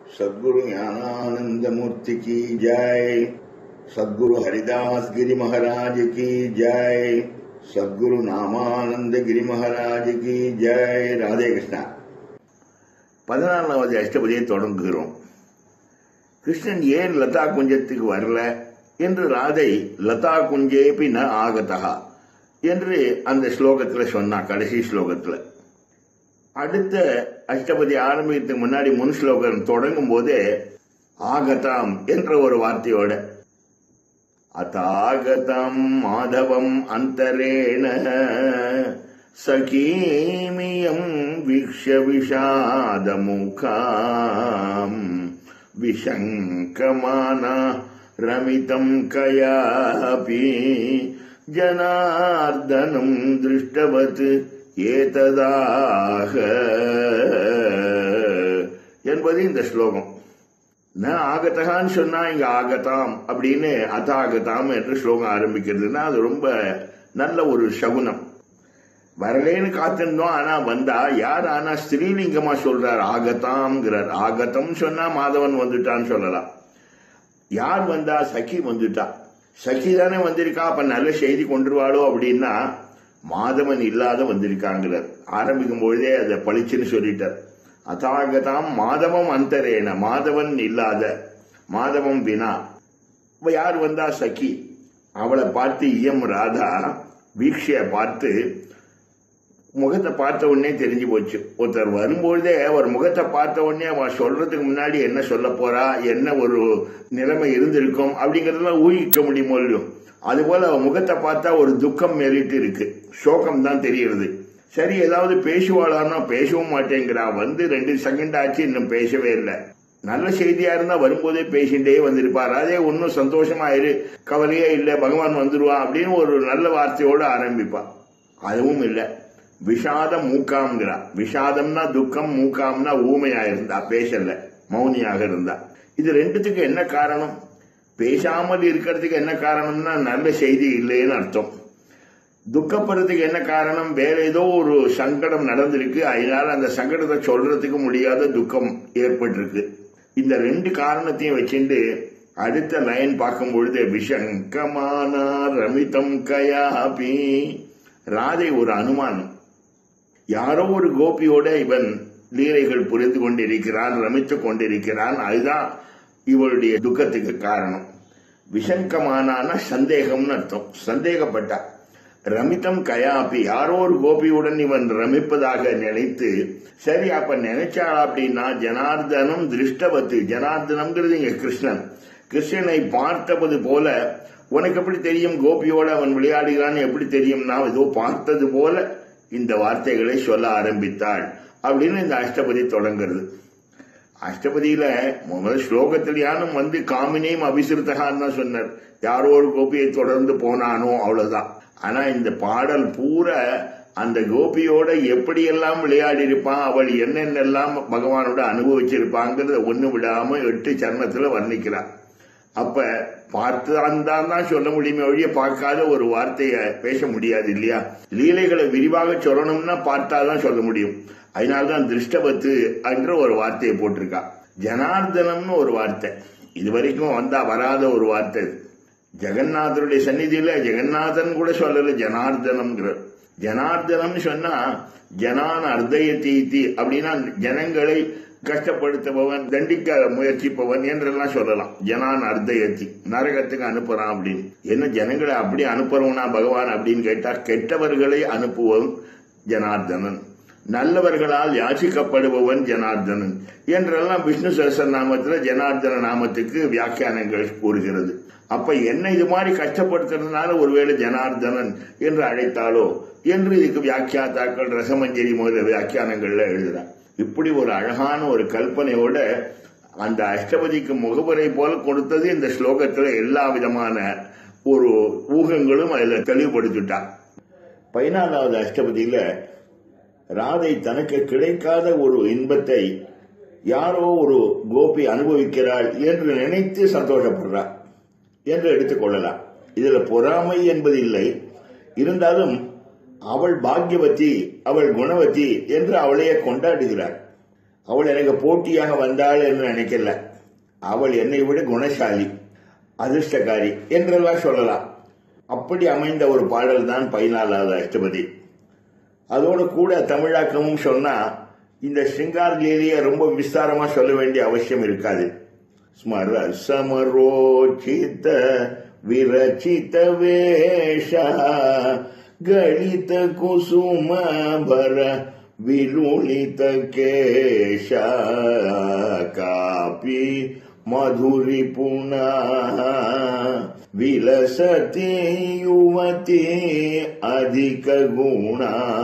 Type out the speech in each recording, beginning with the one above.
सद्गुरु ज्ञानानंद मूर्ति की जय सद्गुरु हरिदास गिरी महाराज की जय सद्गुरु नामानंद गिरी महाराज की जय ராதே கிருஷ்ணா பதினாலாவது அஷ்டபதியை தொடங்குகிறோம் கிருஷ்ணன் ஏன் லதா குஞ்சத்துக்கு வரல என்று ராதை லதா குஞ்சேபி ந ஆகதா என்று அந்த ஸ்லோகத்துல சொன்னா கடைசி ஸ்லோகத்துல அடுத்த அஷ்டபதி ஆரம்பிக்கிறதுக்கு முன்னாடி முன் ஸ்லோகம் தொடங்கும் போதே ஆகதாம் என்ற ஒரு வார்த்தையோட அதாகதம் மாதவம் அந்தரேண சகீமியம் வீக்ஷ விஷாதமுகாம் விஷங்கமானா ரமிதம் கயாபி ஜனார்தனம் திருஷ்டவத் ஏததாக என்பது இந்த ஸ்லோகம் நான் ஆகத்தகான்னு சொன்னா இங்க ஆகதாம் அப்படின்னு அதாகதாம் என்று ஸ்லோகம் ஆரம்பிக்கிறதுனா அது ரொம்ப நல்ல ஒரு சகுனம் வரலேன்னு காத்திருந்தோம் ஆனா வந்தா யார் ஆனா ஸ்திரீலிங்கமா சொல்றார் ஆகதாம்ங்கிறார் ஆகதம் சொன்னா மாதவன் வந்துட்டான்னு சொல்லலாம் யார் வந்தா சఖி வந்துட்டா சఖி தானே வந்திருக்கா அப்ப நல்ல செய்தி கொண்டுருவாளோ அப்படின்னா மாதவன் இல்லாத வந்திருக்காங்கிறார் ஆரம்பிக்கும் பொழுதே அதை பளிச்சுன்னு சொல்லிட்டார் அதாகதாம் மாதவம் அந்தரேன மாதவன் இல்லாத மாதவம் வினா இப்ப யார் வந்தா சகி அவளை பார்த்து இயம் ராதா வீக்ஷிய பார்த்து முகத்தை பார்த்த உடனே தெரிஞ்சு போச்சு ஒருத்தர் வரும்பொழுதே ஒரு முகத்தை பார்த்த உடனே அவன் சொல்றதுக்கு முன்னாடி என்ன சொல்ல போறா என்ன ஒரு நிலைமை இருந்திருக்கும் அப்படிங்கறதெல்லாம் ஊகிக்க முடியுமோ இல்லையோ அதுபோல அவன் முகத்தை பார்த்தா ஒரு துக்கம் மேலிட்டு இருக்கு சோகம் தான் தெரிகிறது சரி ஏதாவது பேசுவாளான்னா பேசவும் மாட்டேங்கிறா வந்து ரெண்டு செகண்ட் ஆச்சு இன்னும் பேசவே இல்லை நல்ல செய்தியா இருந்தா வரும்போதே பேசிட்டே வந்திருப்பார் அதே ஒன்னும் சந்தோஷமா இரு கவலையே இல்லை பகவான் வந்துருவா அப்படின்னு ஒரு நல்ல வார்த்தையோட ஆரம்பிப்பா அதுவும் இல்லை விஷாதம் மூக்காம்ங்கிறா விஷாதம்னா துக்கம் மூக்காம்னா ஊமையா இருந்தா பேசல மௌனியாக இருந்தா இது ரெண்டுத்துக்கு என்ன காரணம் பேசாமல் இருக்கிறதுக்கு என்ன காரணம்னா நல்ல செய்தி இல்லைன்னு அர்த்தம் துக்கப்படுறதுக்கு என்ன காரணம் வேற ஏதோ ஒரு சங்கடம் நடந்திருக்கு அதனால அந்த சங்கடத்தை சொல்றதுக்கு முடியாத துக்கம் ஏற்பட்டிருக்கு இந்த ரெண்டு காரணத்தையும் வச்சுட்டு அடுத்த லைன் பார்க்கும் பொழுது விஷங்கமானா ரமிதம் கயாபி ராதை ஒரு அனுமானம் யாரோ ஒரு கோபியோட இவன் லீலைகள் புரிந்து கொண்டிருக்கிறான் ரமித்து கொண்டிருக்கிறான் அதுதான் இவளுடைய துக்கத்துக்கு காரணம் விஷங்கமானான சந்தேகம்னு அர்த்தம் சந்தேகப்பட்டா ரமிதம் கயாபி யாரோ ஒரு கோபியுடன் இவன் ரமிப்பதாக நினைத்து சரி அப்ப நினைச்சாள் அப்படின்னா ஜனார்தனம் திருஷ்டவத்து ஜனார்தனம்ங்கிறது இங்க கிருஷ்ணன் கிருஷ்ணனை பார்த்தபது போல உனக்கு எப்படி தெரியும் கோபியோட அவன் விளையாடுகிறான்னு எப்படி தெரியும்னா ஏதோ பார்த்தது போல இந்த வார்த்தைகளை சொல்ல ஆரம்பித்தாள் அப்படின்னு இந்த அஷ்டபதி தொடங்குறது அஷ்டபதியில முதல் ஸ்லோகத்திலேயானும் வந்து காமினியும் அபிசிருத்தகான்னு தான் சொன்னார் யாரோ ஒரு கோபியை தொடர்ந்து போனானோ அவ்வளவுதான் ஆனா இந்த பாடல் பூரா அந்த கோபியோட எப்படியெல்லாம் விளையாடி இருப்பான் அவள் என்னென்னெல்லாம் பகவானோட அனுபவிச்சிருப்பாங்கிறத ஒண்ணு விடாம எட்டு சரணத்துல வர்ணிக்கிறான் அப்ப பார்த்துதான் தான் சொல்ல முடியுமே ஒழிய பார்க்காத ஒரு வார்த்தைய பேச முடியாது இல்லையா லீலைகளை விரிவாக சொல்லணும்னா பார்த்தாதான் சொல்ல முடியும் அதனால்தான் திருஷ்டபத்து என்ற ஒரு வார்த்தையை போட்டிருக்கா ஜனார்தனம்னு ஒரு வார்த்தை இது வரைக்கும் வந்தா வராத ஒரு வார்த்தை ஜெகநாதருடைய சந்நிதியில ஜெகநாதன் கூட சொல்லல ஜனார்தனம்ங்கிற ஜனார்தனம் சொன்னா ஜனான அர்த்தய தீத்தி அப்படின்னா ஜனங்களை கஷ்டப்படுத்துபவன் தண்டிக்க முயற்சிப்பவன் என்றெல்லாம் சொல்லலாம் ஜனான் அர்த்தயத்தி நரகத்துக்கு அனுப்புறான் அப்படின்னு என்ன ஜனங்களை அப்படி அனுப்புறவனா பகவான் அப்படின்னு கேட்டா கெட்டவர்களை அனுப்புவன் ஜனார்தனன் நல்லவர்களால் யாசிக்கப்படுபவன் ஜனார்தனன் என்றெல்லாம் விஷ்ணு சரச நாமத்துல ஜனார்தன நாமத்துக்கு வியாக்கியானங்கள் கூறுகிறது அப்ப என்ன இது மாதிரி கஷ்டப்படுத்துறதுனால ஒருவேளை ஜனார்தனன் என்று அழைத்தாலோ என்று இதுக்கு வியாக்கியாத்தாக்கள் ரசமஞ்சரி முதல வியாக்கியானங்கள்ல எழுதுறார் இப்படி ஒரு அழகான ஒரு கல்பனையோட அந்த அஷ்டபதிக்கு முகவரை போல கொடுத்தது இந்த ஸ்லோகத்துல எல்லா விதமான ஒரு ஊகங்களும் அதுல தெளிவுபடுத்திட்டா பதினாலாவது அஷ்டபதியில ராதை தனக்கு கிடைக்காத ஒரு இன்பத்தை யாரோ ஒரு கோபி அனுபவிக்கிறாள் என்று நினைத்து சந்தோஷப்படுறார் என்று எடுத்துக்கொள்ளலாம் இதுல பொறாமை என்பது இல்லை இருந்தாலும் அவள் பாக்யவதி அவள் குணவதி என்று அவளையே கொண்டாடுகிறார் அவள் எனக்கு போட்டியாக வந்தாள் என்று நினைக்கல அவள் என்னை விட குணசாலி அதிர்ஷ்டக்காரி என்றெல்லாம் சொல்லலாம் அப்படி அமைந்த ஒரு பாடல் தான் பதினாலாவது அஷ்டபதி அதோடு கூட தமிழாக்கமும் சொன்னா இந்த ஸ்ருங்கார் லீலையை ரொம்ப விஸ்தாரமா சொல்ல வேண்டிய அவசியம் இருக்காது ஸ்மர சமரோச்சித விரச்சித வேஷ ಗಳಿತ ಕುಸುಮ ಭರ ವಿಲುಳಿತ ಕೇಶ ಕಾಪಿ ಮಧುರಿ ಪುನಃ ವಿಲಸತಿ ಯುವತಿ ಅಧಿಕ ಗುಣ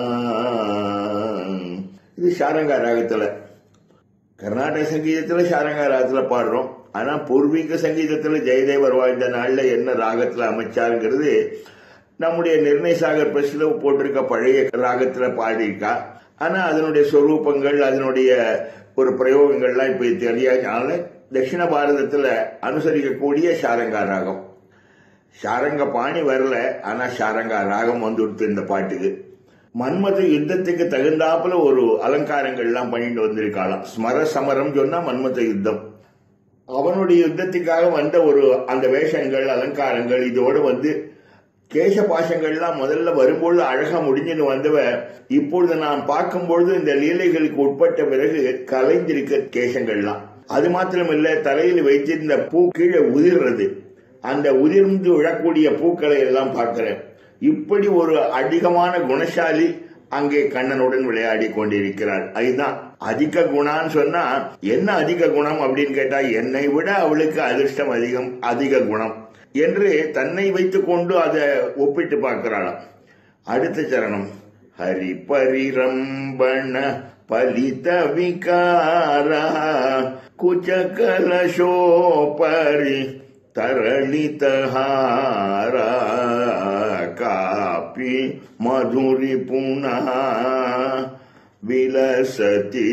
இது ஷாரங்கா ராகத்துல கர்நாடக சங்கீதத்துல ஷாரங்கா ராகத்துல பாடுறோம் ஆனா பூர்வீக சங்கீதத்துல ஜெயதேவர் வாழ்ந்த நாள்ல என்ன ராகத்துல அமைச்சாருங்கிறது நம்முடைய நிர்ணய சாகர் பிரஸ்ல போட்டிருக்க பழைய ராகத்துல பாடியிருக்கா ஆனா அதனுடைய சொரூபங்கள் அதனுடைய ஒரு பிரயோகங்கள்லாம் இப்ப தெரியாதனால தட்சிண பாரதத்துல அனுசரிக்கக்கூடிய ஷாரங்கா ராகம் ஷாரங்க பாணி வரல ஆனா ஷாரங்கா ராகம் வந்துடுத்து இந்த பாட்டுக்கு மன்மத யுத்தத்துக்கு தகுந்தாப்புல ஒரு அலங்காரங்கள்லாம் பண்ணிட்டு வந்திருக்காளாம் ஸ்மர சமரம் சொன்னா மன்மத யுத்தம் அவனுடைய யுத்தத்துக்காக வந்த ஒரு அந்த வேஷங்கள் அலங்காரங்கள் இதோடு வந்து கேச பாசங்கள்லாம் முதல்ல வரும்பொழுது அழகா முடிஞ்சுன்னு வந்தவ இப்பொழுது நாம் பார்க்கும்பொழுது இந்த லீலைகளுக்கு உட்பட்ட பிறகு கலைந்திருக்க கேசங்கள்லாம் அது மாத்திரமில்ல தலையில் வைத்திருந்த பூ கீழே உதிர்றது அந்த உதிர்ந்து விழக்கூடிய பூக்களை எல்லாம் பார்க்கிறேன் இப்படி ஒரு அதிகமான குணசாலி அங்கே கண்ணனுடன் விளையாடி கொண்டிருக்கிறாள் அதுதான் அதிக குணான்னு சொன்னா என்ன அதிக குணம் அப்படின்னு கேட்டா என்னை விட அவளுக்கு அதிர்ஷ்டம் அதிகம் அதிக குணம் என்று தன்னை வைத்துக் கொண்டு அதை ஒப்பிட்டு பார்க்கிறாளாம் அடுத்த சரணம் ஹரி பரிரம்பண பலித விகார குச்ச கலசோபரி தரளித ஹார காப்பி மதுரி புனः விலசதி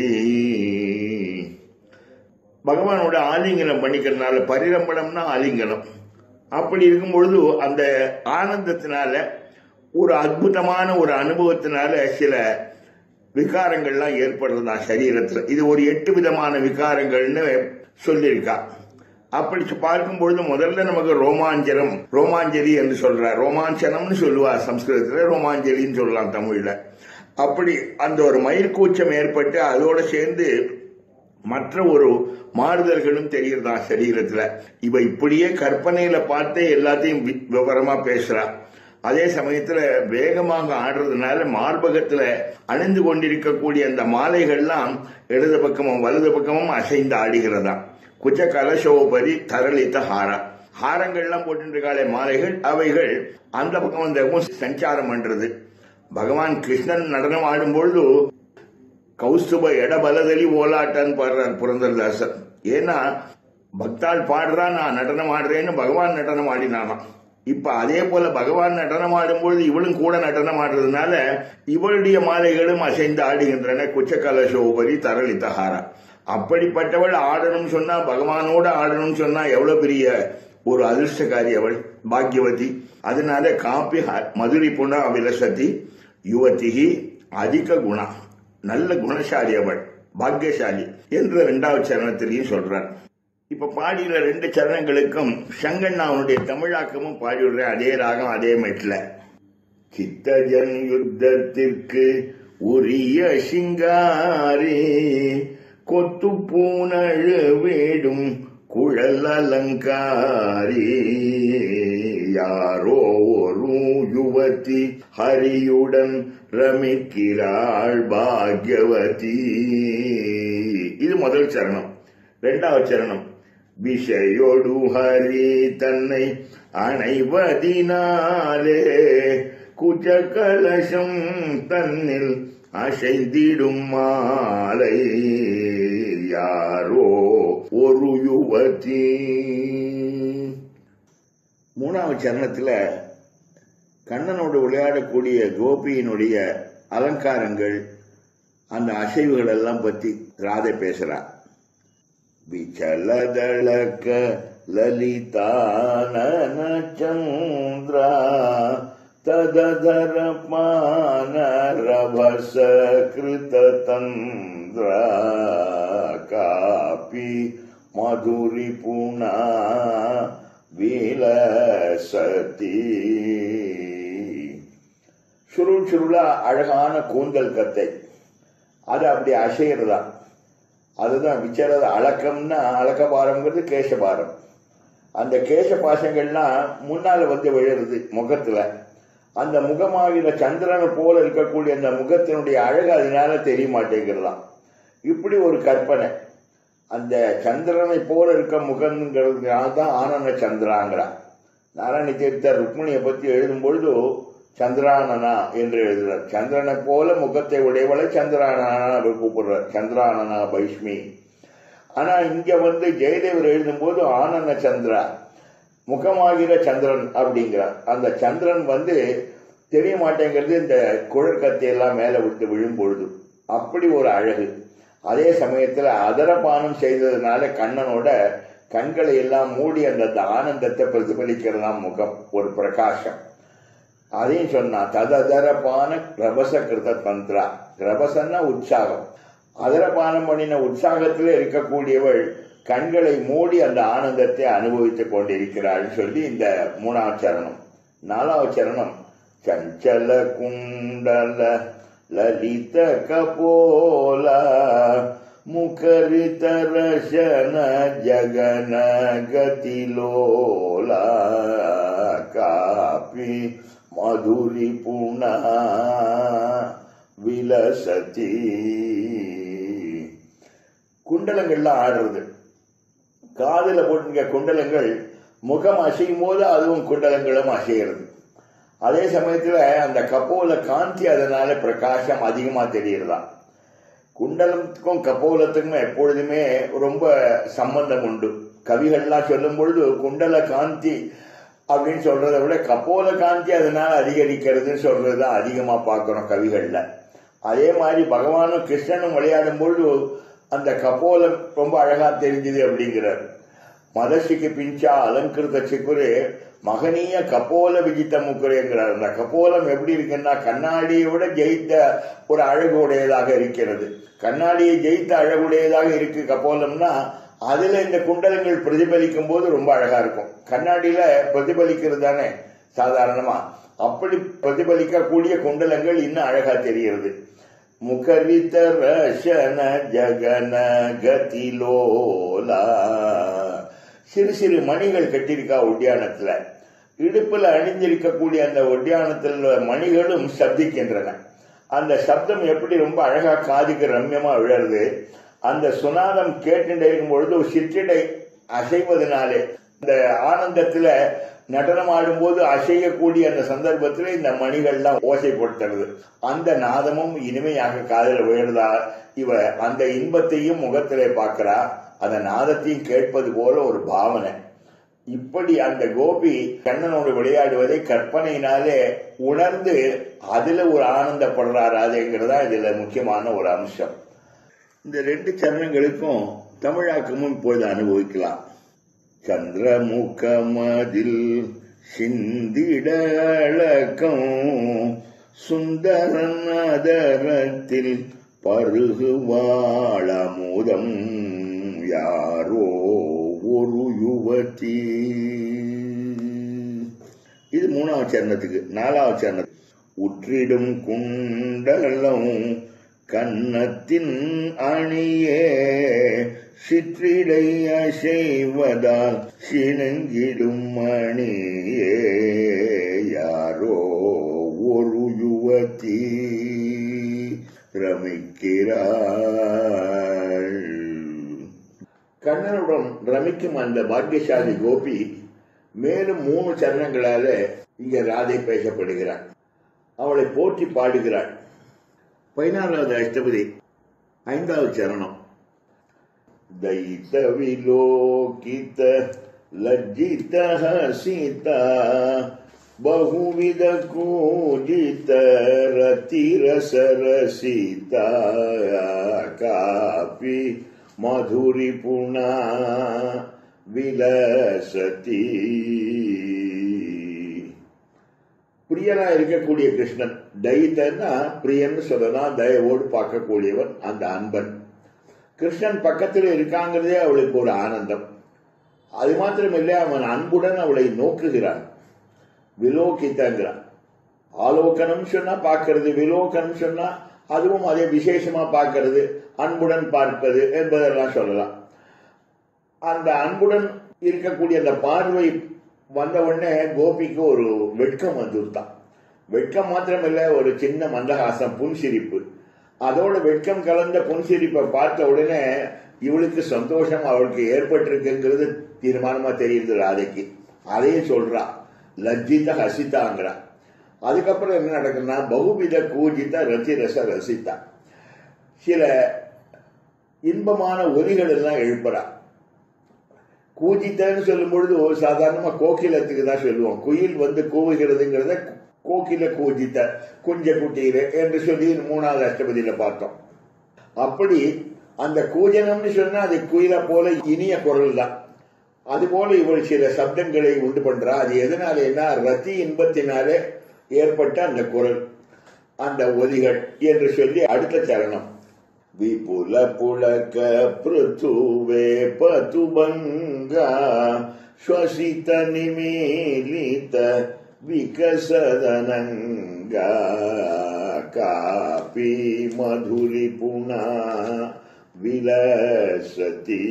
பகவானோட ஆலிங்கனம் பண்ணிக்கிறதுனால பரிரம்பணம்னா ஆலிங்கனம் அப்படி இருக்கும் பொழுது அந்த ஆனந்தத்தினால ஒரு அற்புதமான ஒரு அனுபவத்தினால சில விகாரங்கள்லாம் ஏற்படுறதா சரீரத்துல இது ஒரு எட்டு விதமான விகாரங்கள்னு சொல்லியிருக்கா அப்படி பார்க்கும் பொழுது முதல்ல நமக்கு ரோமாஞ்சனம் ரோமாஞ்சலி என்று சொல்ற ரோமாஞ்சனம்னு சொல்லுவா சம்ஸ்கிருதத்துல ரோமாஞ்சலின்னு சொல்லலாம் தமிழ்ல அப்படி அந்த ஒரு மயிர்கூச்சம் ஏற்பட்டு அதோட சேர்ந்து மற்ற ஒரு மாறுதல்களும் தெரியுறதா சரீரத்துல இவ இப்படியே கற்பனையில பார்த்தே எல்லாத்தையும் வி- விவரமா பேசுறா அதே சமயத்துல வேகமாக ஆடுறதுனால மார்பகத்துல அணிந்து கொண்டிருக்கக்கூடிய அந்த மாலைகள்லாம் இடது பக்கமும் வலது பக்கமும் அசைந்து ஆடுகிறதா குச்ச கலசோபரி தரளித்த ஹாரா ஹாரங்கள்லாம் போட்டுருக்காளே மாலைகள் அவைகள் அந்த பக்கம் அந்த பக்கம் சஞ்சாரம் பண்றது பகவான் கிருஷ்ணன் நடனம் ஆடும் பொழுது கௌஸ்துப எடபலதலி ஓலாட்டான்னு பாடுறார் புரந்தரதாசர் ஏன்னா பக்தாள் பாடுறா நான் நடனம் ஆடுறேன்னு பகவான் நடனம் ஆடினானாம் இப்ப அதே போல பகவான் நடனம் ஆடும்பொழுது இவளும் கூட நடனம் ஆடுறதுனால இவளுடைய மாலைகளும் அசைந்து ஆடுகின்றன குச்சக்கல சோபரி தரளித்தஹாரா அப்படிப்பட்டவள் ஆடணும் சொன்னா பகவானோட ஆடணும் சொன்னா எவ்வளவு பெரிய ஒரு அதிர்ஷ்டக்காரி அவள் பாக்யவதி அதனால காப்பி ஹ- மதுரை புனா விலசதி யுவதிகி அதிக குணா நல்ல குணசாலி அவள் பாக்கியசாலி என்று இரண்டாவது சரணத்திலையும் சொல்றார் இப்ப பாடியுள்ள ரெண்டு சரணங்களுக்கும் சங்கண்ணா அவனுடைய தமிழாக்கமும் பாடியுள்ள அதே ராகம் அதே மெட்ல சித்தஜன் யுத்தத்திற்கு உரிய சிங்காரி கொத்து பூனழு வேடும் குழல் அலங்காரி யாரோ ஒரு யுவதி ஹரியுடன் ரமிக்கிறாள் பாக்யவதி இது முதல் சரணம் இரண்டாவது சரணம் விஷயோடு ஹரி தன்னை அணைவதினாலே குச்ச கலசம் தன்னில் அசைந்திடும் மாலை யாரோ ஒரு யுவதி மூணாவது சரணத்துல கண்ணனோடு விளையாடக்கூடிய கோபியினுடைய அலங்காரங்கள் அந்த அசைவுகள் எல்லாம் பத்தி ராதை பேசுறா ವಿಚಲದಳಕ ಲಲಿತಾನನ ಚಂದ್ರ तदधरपानरभसकृततन्द्रा कापि मधुरिपुणा விலசதி சுருள் சுருளா அழகான கூந்தல் கத்தை அது அப்படி அசைகிறதா அதுதான் விச்சரத அழக்கம்னா அழக்கபாரம்ங்கிறது கேசபாரம் அந்த கேச பாசங்கள்லாம் முன்னால வந்து விழுறது முகத்துல அந்த முகமாகிற சந்திரனை போல இருக்கக்கூடிய அந்த முகத்தினுடைய அழகு அதனால தெரிய மாட்டேங்கிறதாம் இப்படி ஒரு கற்பனை அந்த சந்திரனை போல இருக்க முகங்கிறதுனால தான் ஆனந்த சந்திராங்கிறான் நாராயண தீர்த்தர் ருக்மிணியை பற்றி எழுதும் பொழுது சந்திரானனா என்று எழுதுறார் சந்திரனை போல முகத்தை உடையவளை சந்திரானனா அவர் கூப்பிடுறார் சந்திரானனா பைஷ்மி ஆனா இங்க வந்து ஜெயதேவர் எழுதும் போது ஆனந்த சந்திரா முகமாகிற சந்திரன் அப்படிங்கிறார் அந்த சந்திரன் வந்து தெரிய மாட்டேங்கிறது இந்த குழற்கத்தையெல்லாம் மேல விட்டு விழும் பொழுது அப்படி ஒரு அழகு அதே சமயத்துல அதரபானம் செய்ததுனால கண்ணனோட கண்களை எல்லாம் மூடி அந்த ஆனந்தத்தை பிரதிபலிக்கிறதாம் முகம் ஒரு பிரகாசம் அதையும் சொன்னா தததரபான ரபச கிருத தந்திரா ரபசன்னா உற்சாகம் அதரபானம் பண்ணின உற்சாகத்திலே இருக்கக்கூடியவள் கண்களை மூடி அந்த ஆனந்தத்தை அனுபவித்துக் கொண்டிருக்கிறாள் சொல்லி இந்த மூணாவது சரணம் நாலாவது சரணம் சஞ்சல குண்டல லலித கபோல முகரித ரசன ஜகன கதிலோல காப்பி மதுரி புன விலசதி குண்டலங்கள்லாம் ஆடுறது காதுல போட்டுங்க குண்டலங்கள் முகம் அசையும் போது அதுவும் குண்டலங்களும் அசைகிறது அதே சமயத்துல அந்த கப்போல காந்தி அதனால பிரகாசம் அதிகமா தெரியறதாம் குண்டலத்துக்கும் கப்போலத்துக்கும் எப்பொழுதுமே ரொம்ப சம்பந்தம் உண்டு கவிகள்லாம் சொல்லும் பொழுது குண்டல காந்தி அப்படின்னு சொல்றதை விட கப்போல காந்தி அதனால அதிகரிக்கிறதுன்னு சொல்றதுதான் அதிகமா பார்க்கிறோம் கவிகள்ல அதே மாதிரி பகவானும் கிருஷ்ணனும் விளையாடும் பொழுது அந்த கப்போலம் ரொம்ப அழகா தெரிஞ்சுது அப்படிங்கிறார் மதசிக்கு பிஞ்சா அலங்கிருத சிக்குரே மகனீய கப்போல விஜித்த முக்குரேங்கிறார் அந்த கப்போலம் எப்படி இருக்குன்னா கண்ணாடியை விட ஜெயித்த ஒரு அழகு உடையதாக இருக்கிறது கண்ணாடியை ஜெயித்த அழகுடையதாக இருக்கு கப்போலம்னா அதுல இந்த குண்டலங்கள் பிரதிபலிக்கும் போது ரொம்ப அழகா இருக்கும் கண்ணாடியில பிரதிபலிக்கிறது தானே சாதாரணமா அப்படி பிரதிபலிக்கக்கூடிய குண்டலங்கள் இன்னும் அழகா தெரிகிறது முகரித ரசன ஜகன கதிலோலா சிறு சிறு மணிகள் கட்டியிருக்கா ஒட்டியானத்துல இடுப்புல அணிஞ்சிருக்கக்கூடிய அந்த ஒட்டியானத்தில் மணிகளும் சப்திக்கின்றன அந்த சப்தம் எப்படி ரொம்ப அழகா காதுக்கு ரம்யமா விழருது அந்த சுனாதம் கேட்டுட்டே இருக்கும் பொழுது சிற்றிடை அசைவதனாலே இந்த ஆனந்தத்துல நடனம் ஆடும்போது அசையக்கூடிய அந்த சந்தர்ப்பத்தில் இந்த மணிகள்லாம் ஓசைப்படுத்துறது அந்த நாதமும் இனிமையாக காதல விழுறதா இவ அந்த இன்பத்தையும் முகத்திலே பார்க்கிறா அந்த நாதத்தையும் கேட்பது போல ஒரு பாவனை இப்படி அந்த கோபி கண்ணனோடு விளையாடுவதை கற்பனையினாலே உணர்ந்து அதுல ஒரு ஆனந்தப்படுறார் அதுங்கிறதா இதுல முக்கியமான ஒரு அம்சம் இந்த ரெண்டு சரணங்களுக்கும் தமிழாக்கமும் இப்பொழுது அனுபவிக்கலாம் சந்திரமுகமதில் சிந்திடழக்கம் சுந்தரன் அதரத்தில் பருகுவாளமுதம் யாரோ ஒரு யுவதி இது மூணாவது சரணத்துக்கு நாலாவது சரணத்துக்கு உற்றிடும் குண்டலம் கன்னத்தின் அணியே சிற்றிடை அசைவதால் சினங்கிடும் மணியே யாரோ ஒரு யுவதி ரமிக்கிறாள் கண்ணனுடன் ரமிக்கும் அந்த பாக்கியசாலி கோபி மேலும் மூணு சரணங்களால இங்க ராதை பேசப்படுகிறாள் அவளை போற்றி பாடுகிறாள் பதினாறாவது அஷ்டபதி ஐந்தாவது சரணம் दैत विलोकित लज्जित हसिता बहुविध कूजित रतिरसरसिता कापि मधुरि पुणा विलसति பிரியனா இருக்கக்கூடிய கிருஷ்ணன் தைத்தன்னா பிரியன்னு சொல்லலாம் தயவோடு பார்க்கக்கூடியவன் அந்த அன்பன் கிருஷ்ணன் பக்கத்தில் இருக்காங்கிறதே அவளுக்கு ஒரு ஆனந்தம் அது மாத்திரமில்லை அவன் அன்புடன் அவளை நோக்குகிறான் விலோகித்தங்கிறான் ஆலோகனம் சொன்னா பார்க்கறது விலோகனம் சொன்னா அதுவும் அதே விசேஷமா பார்க்கறது அன்புடன் பார்ப்பது என்பதெல்லாம் சொல்லலாம் அந்த அன்புடன் இருக்கக்கூடிய அந்த பார்வை வந்த உடனே கோபிக்கு ஒரு வெட்கம் வந்துருத்தான் வெட்கம் மாத்திரமில்ல ஒரு சின்ன மந்தகாசம் புன்சிரிப்பு அதோட வெட்கம் கலந்த புன்சிரிப்பை பார்த்த உடனே இவளுக்கு சந்தோஷம் அவளுக்கு ஏற்பட்டிருக்குங்கிறது தீர்மானமா தெரியுது ராதைக்கு அதையும் சொல்றா லஜ்ஜித ஹசிதாங்கிறா அதுக்கப்புறம் என்ன நடக்குன்னா பகுவித கூஜித ரசி ரச ரசித்தா சில இன்பமான ஒலிகள் எல்லாம் எழுப்புறா கூஜித்தன்னு சொல்லும் பொழுது சாதாரணமா கோகிலத்துக்கு தான் சொல்லுவோம் குயில் வந்து கூவுகிறதுங்கிறத கோகில கூஜித்த குஞ்ச குட்டியில என்று சொல்லி மூணாவது அஷ்டபதியில பார்த்தோம் அப்படி அந்த கூஜனம்னு சொன்னா அது குயில போல இனிய குரல் தான் அதுபோல இவள் சில சப்தங்களை உண்டு பண்றா அது எதனால என்ன ரத்தி இன்பத்தினாலே ஏற்பட்ட அந்த குரல் அந்த ஒலிகள் என்று சொல்லி அடுத்த சரணம் விபுல புலக பிருத்துவே பதுபங்கா ஸ்வசித நிமீலித விகசதனங்கா காபி மதுரி புனா விலசதி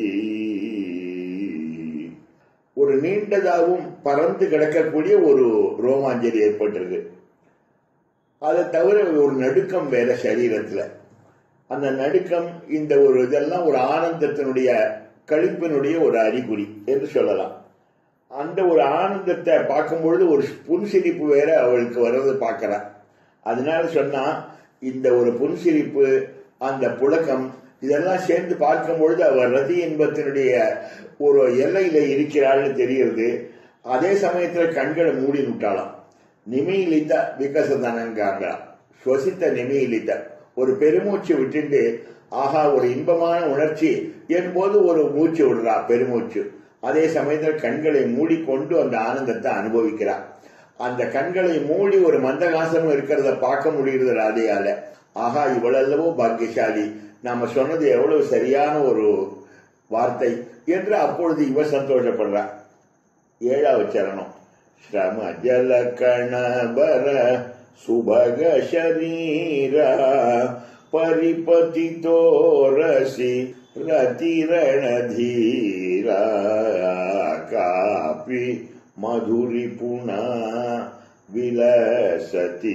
ஒரு நீண்டதாகவும் பறந்து கிடக்கக்கூடிய ஒரு ரோமாஞ்சலி ஏற்பட்டிருக்கு அதை தவிர ஒரு நடுக்கம் வேற சரீரத்துல அந்த நடுக்கம் இந்த ஒரு இதெல்லாம் ஒரு ஆனந்தத்தினுடைய கழிப்பினுடைய ஒரு அறிகுறி என்று சொல்லலாம் அந்த ஒரு ஆனந்தத்தை பார்க்கும்பொழுது ஒரு புன்சிரிப்பு வேற அவளுக்கு வர்றது பார்க்கறா அதனால சொன்னா இந்த ஒரு புன்சிரிப்பு அந்த புழக்கம் இதெல்லாம் சேர்ந்து பார்க்கும் பொழுது அவர் ரதி இன்பத்தினுடைய ஒரு எல்லையில இருக்கிறாள்னு தெரியுது அதே சமயத்துல கண்களை மூடி விட்டாளாம் நிமியிலித்த விகசதனங்காங்க ஸ்வசித்த நிமியிலித்த ஒரு பெருமூச்சு விட்டுண்டு ஆஹா ஒரு இன்பமான உணர்ச்சி என்போது ஒரு மூச்சு விடுறா பெருமூச்சு அதே சமயத்தில் கண்களை மூடிக்கொண்டு அந்த ஆனந்தத்தை அனுபவிக்கிறார் அந்த கண்களை மூடி ஒரு மந்தகாசமும் இருக்கிறத பார்க்க முடியுது ராதையால ஆஹா இவ்வளவோ பாக்கியசாலி நாம சொன்னது எவ்வளவு சரியான ஒரு வார்த்தை என்று அப்பொழுது இவ சந்தோஷப்படுறா ஏழாவது சரணம் ஸ்ரம ஜல கணபர சுபக ஷரீரா பரிபதி தோரசி ரதிரணதீரா காப்பி மதுரி புனா விலசதி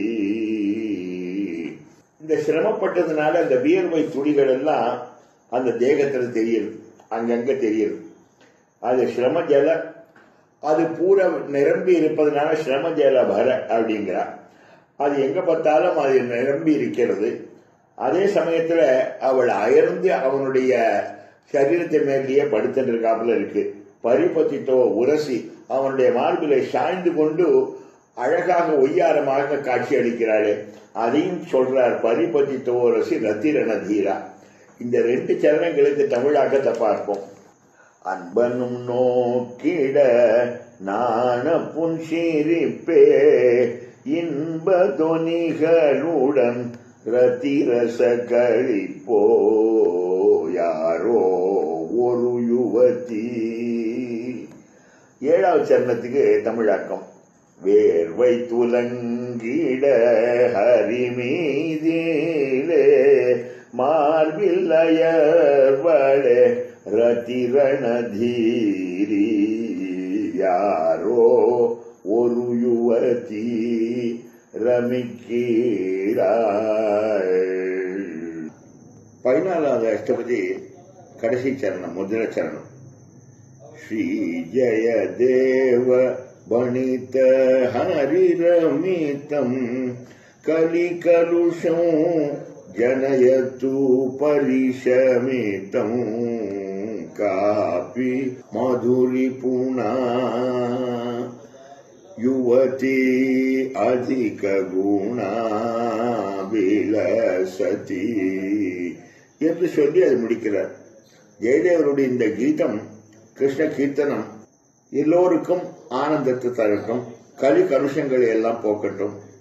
இந்த சிரமப்பட்டதுனால அந்த வியர்வை துளிகள் எல்லாம் அந்த தேகத்துல தெரியுது அங்கங்க தெரியுது அது சிரம ஜல அது பூர நிரம்பி இருப்பதனால சிரம ஜல பர அப்படிங்கிறா அது எங்க பார்த்தாலும் அது நிரம்பி இருக்கிறது அதே சமயத்துல அவள் அயர்ந்து அவனுடைய சரீரத்தின் மேலேயே படுத்துட்டு இருக்காப்புல இருக்கு பரிபத்தித்தோ உரசி அவனுடைய மார்பிலை சாய்ந்து கொண்டு அழகாக ஒய்யாரமாக காட்சி அளிக்கிறாளே அதையும் சொல்றார் பரிபத்தித்தோ உரசி ரத்திரண தீரா இந்த ரெண்டு சரணங்களுக்கு தமிழாக்கத்தை பார்ப்போம் அன்பனும் நோக்கிட நாண புன்சிரிப்பே இன்ப தொனிகளுடன் ரத்திரச கழிப்போ யாரோ ஒரு யுவதி ஏழாவது சரணத்துக்கு தமிழாக்கம் வேர்வை துலங்கிட ஹரிமீதிலே மார்பில் அயர்வளே ரத்திரணதீரி யாரோ ஒரு யுவதி ரமிக்கிறாள் பதினாலாவது அஷ்டபதி கடைசி சரணம் முதல சரணம் ஸ்ரீ ஜய தேவ பணித ஹரிரமிதம் கலிகலுஷம் ஜனயத்து பரிஷமிதம் காபி மதுரி புனா யுவதி அதிக குணா விலசதி என்று சொல்லி அது முடிக்கிறார் ஜெயதேவருடைய இந்த கீதம் கிருஷ்ண கீர்த்தனம் எல்லோருக்கும் ஆனந்தத்தை தரட்டும் கலி கலுஷங்களை எல்லாம் போக்கட்டும்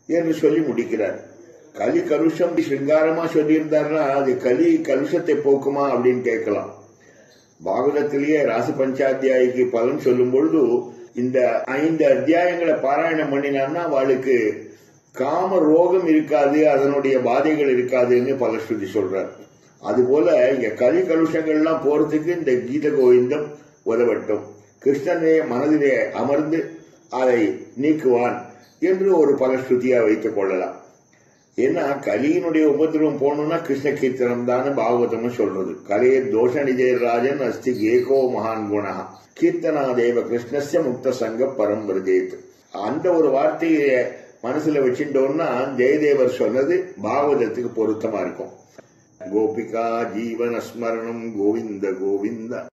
என்று சொல்லி முடிக்கிறார் கலி கலுஷம் சிங்காரமா சொல்லியிருந்தாருன்னா அது கலி கலுஷத்தை போக்குமா அப்படின்னு கேட்கலாம் பாகவதத்திலேயே ராச பஞ்சாத்தியாய்க்கு பலன் சொல்லும் பொழுது இந்த ஐந்து அத்தியாயங்களை பாராயணம் பண்ணினான்னா அவளுக்கு காம ரோகம் இருக்காது அதனுடைய பாதைகள் இருக்காதுன்னு பலஸ்ருதி சொல்றார் அதுபோல இங்க கலி கலுஷங்கள்லாம் போறதுக்கு இந்த கீத கோவிந்தம் உதவட்டும் கிருஷ்ணனே மனதிலே அமர்ந்து அதை நீக்குவான் என்று ஒரு பலஸ்ருதியா வைத்துக் கொள்ளலாம் ஏன்னா கலியினுடைய உபதிரவம் போகணும்னா கிருஷ்ண கீர்த்தனம் தான் பாகவதமும் சொல்றது கலையே தோஷ நிஜயராஜன் அஸ்தி ஏகோ மகான் குணா கீர்த்தனாதேவ கிருஷ்ணஸ்ய முக்த சங்க பரம்பிரதேத் அந்த ஒரு வார்த்தையை மனசுல வச்சுட்டோம்னா ஜெயதேவர் சொன்னது பாகவதத்துக்கு பொருத்தமா இருக்கும் கோபிகா ஜீவன ஸ்மரணம் கோவிந்த கோவிந்த